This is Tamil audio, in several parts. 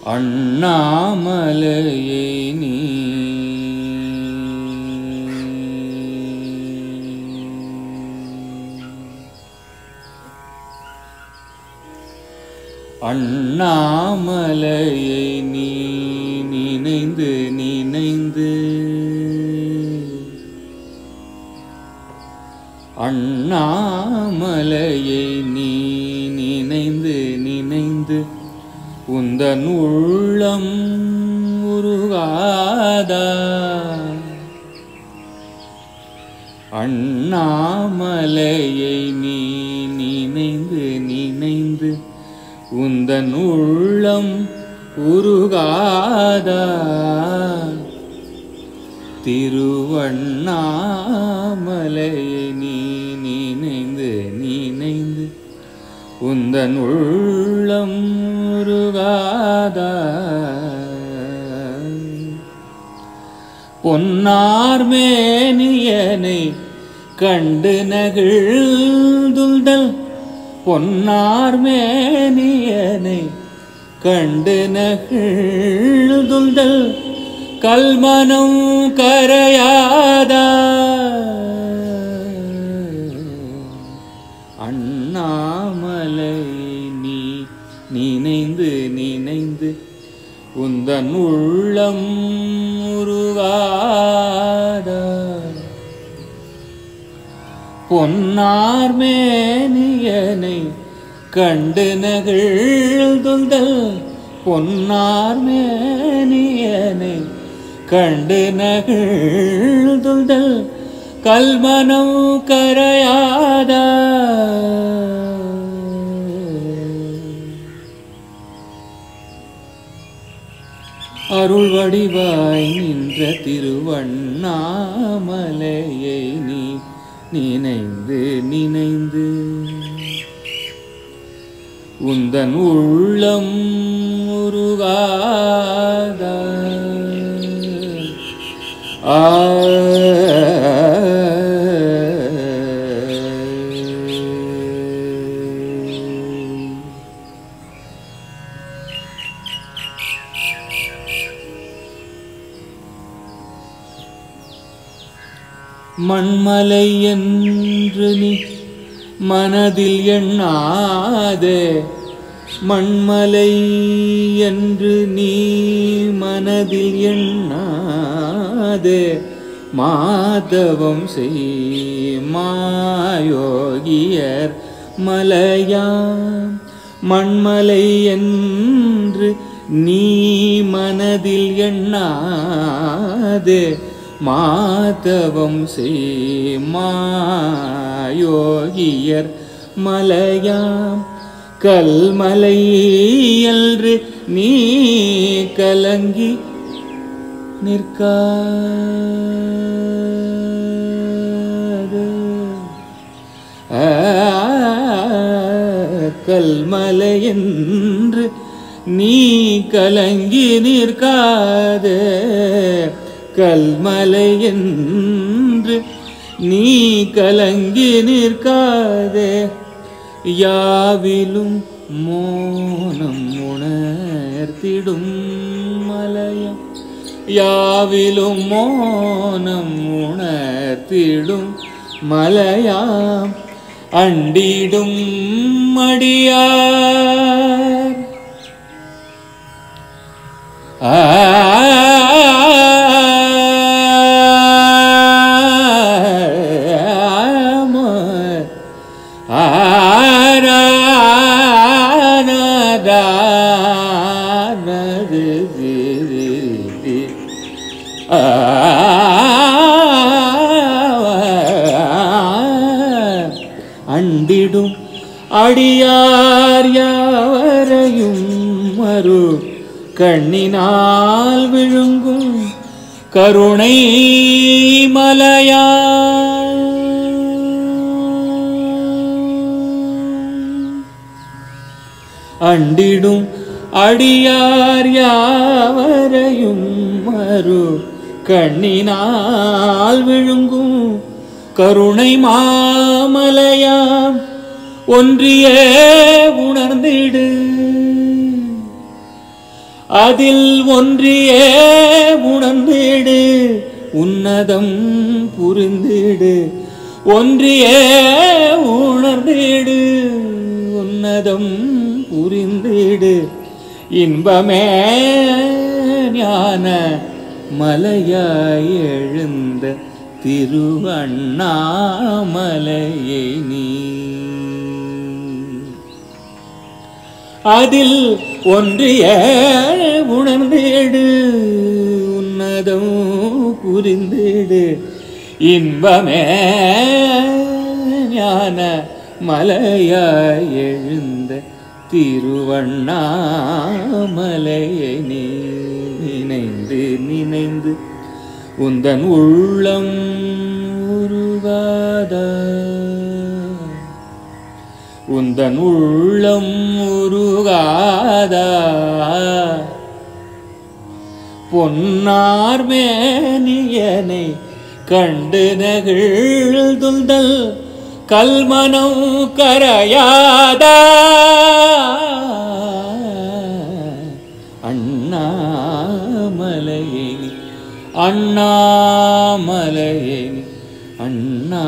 அண்ணாமலையை நீ அண்ணாமலையை நீ நினைந்து நினைந்து அண்ணாமலையை நீ நினைந்து நினைந்து உந்தன் உள்ளம் உருகாதா அண்ணாமலையை நீ நினைந்து நினைந்து உந்தன் உள்ளம் உருகாதா திருவண்ணாமலையை நீ நினைந்து நினைந்து உந்தன் உள்ளம் உருகாதா பொன்னார்மேனியனை கண்டு நகிழ்ந்துள்தல் பொன்னார்மேனியனை கண்டு நகிழ்ந்துள்தல் கல்மனம் கரையாதா அண்ணாமலை நீ நினைந்து நினைந்து உந்தன் உள்ளம் உருவாதா பொன்னார்மேனியனை கண்டு நகிழ்ந்துந்தல் பொன்னார்மேனியனை கண்டு நகிழ்ந்துந்தல் கல்மனம் கரையாதா அருள் வடிவாய் நின்ற திருவண்ணாமலையை நீ நினைந்து நினைந்து உந்தன் உள்ளம் உருகாதா ஆ மண்மலை என்று நீ மனதில் எண்ணாதே மண்மலை என்று நீ மனதில் எண்ணாதே மாதவம் செய் மாயோகியர் மலையாம் மண்மலை என்று நீ மனதில் எண்ணாதே மாதவம் செய் மாயோகியர் மலையாம் கல்மலை என்று நீ கலங்கி நிற்காது ஆ, கல்மலை என்று நீ கலங்கி நிற்காதே கல்மலை என்று நீ கலங்கி நிற்காதே யாவிலும் மோனம் உணர்த்திடும் மலையம் யாவிலும் மோனம் உணர்த்திடும் மலையாம் அண்டிடும் மடியார் ஆம அண்டிடும் அடியார் யாவரையும் மறு கண்ணினால் விழுங்கும் கருணை மலையா அண்டிடும் அடியார் யாவரையும் மறு கண்ணினால் விழுங்கும் கருணை மாமலையாம் ஒன்றியே உணர்ந்திடு அதில் ஒன்றியே உணர்ந்திடு உன்னதம் புரிந்திடு ஒன்றியே உணர்ந்திடு உன்னதம் புரிந்திடு இன்பமே ஞான மலையாய் எழுந்த திருவண்ணாமலையை நீ அதில் ஒன்றிய உணர்ந்திடு உன்னதம் புரிந்திடு இன்பமே ஞான மலையாய் எழுந்த திருவண்ணாமலையை நீ நினைந்து நினைந்து உந்தன் உள்ளம் உருவாதா உந்தன் உள்ளம் உருகாதா பொன்னார் மேனியனை கண்டு நகிழ்ந்துந்தல் கல்மனம் கரையாதா அண்ணாமலையே அண்ணாமலையே அண்ணா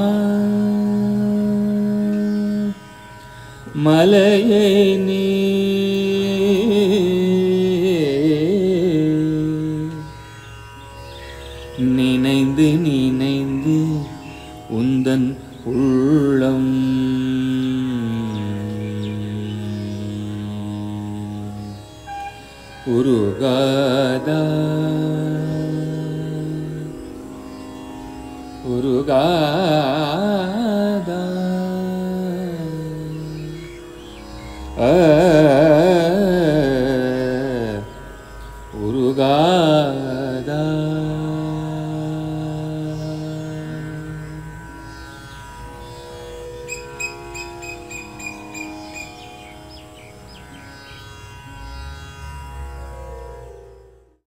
மலையை நீ நினைந்து நினைந்து உந்தன் உள்ளம் உருகாதா உருகாதா ஆ, உருகாதா